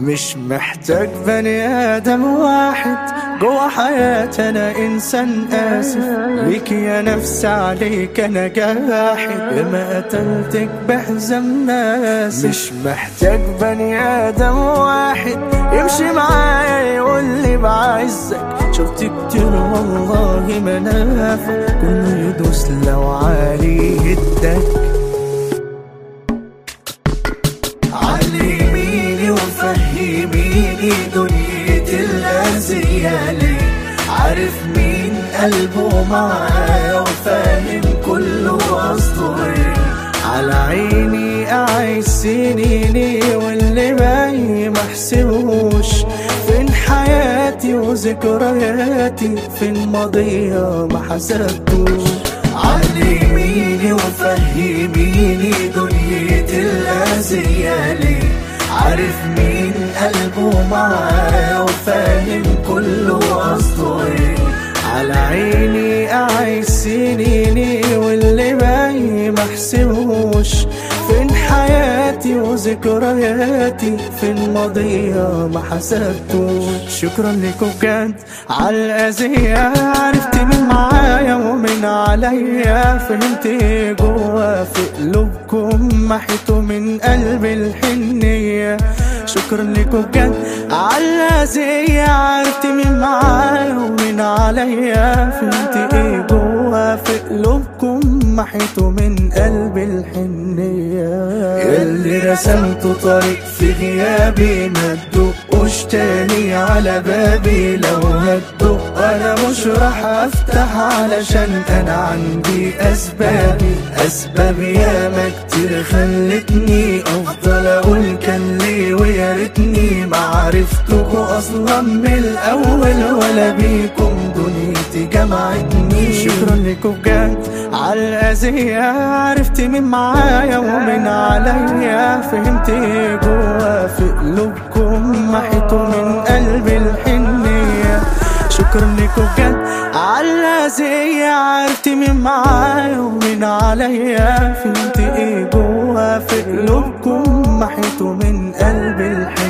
مش محتاج بني آدم واحد جوا حياتي أنا إنسان آسف ليك يا نفس عليك أنا جاحد ما قتلتك بحزن ناسف مش محتاج بني آدم واحد يمشي معايا يقول لي بعزك شفت كتير والله منافق كله يدوس لو عالي يدك علميني وفهميني دنيتي اللازيالي عارف مين قلبه معايا وفاهم كله قصده ايه على عيني أعيش سنيني واللي باقي محسبوش فين حياتي وذكرياتي فين ماضيها ما حسبتوش علميني وفهميني دنيتي اللازيالي عارف مين قلبه معايا وفاهم كله قصده ايه على عيني أعيش سنيني واللي باقي محسبوش فين حياتي وذكرياتي فين ماضيها ما حسبتوش شكرا لكم بجد على الأذية عرفت مين معايا ومين عليا فهمت ايه جوا في قلوبكم محيته من قلب الحنية شكرا لكم بجد على الأذية عرفت مين معايا ومين عليا فهمت ايه جوا في قلوبكم محيته من قلب الحنية يلي رسمتوا طريق في غيابي ما تدقوش تاني على بابي لو هتدق انا مش راح افتح علشان انا عندي اسبابي اسبابي ياما كتير خلتني افضل اقول كان ليه ويا ريتني ما عرفتكوا اصلا من الاول ولا بيكم دنيتي جمعتني شكرا لكم بجد على الأذية عرفت مين معايا ومين عليا فهمت ايه جوا في قلوبكم محيته من قلب الحنية شكرا لكم بجد على الأذية عرفت مين معايا ومين عليا فهمت ايه جوا في قلوبكم محيته من قلب الحنية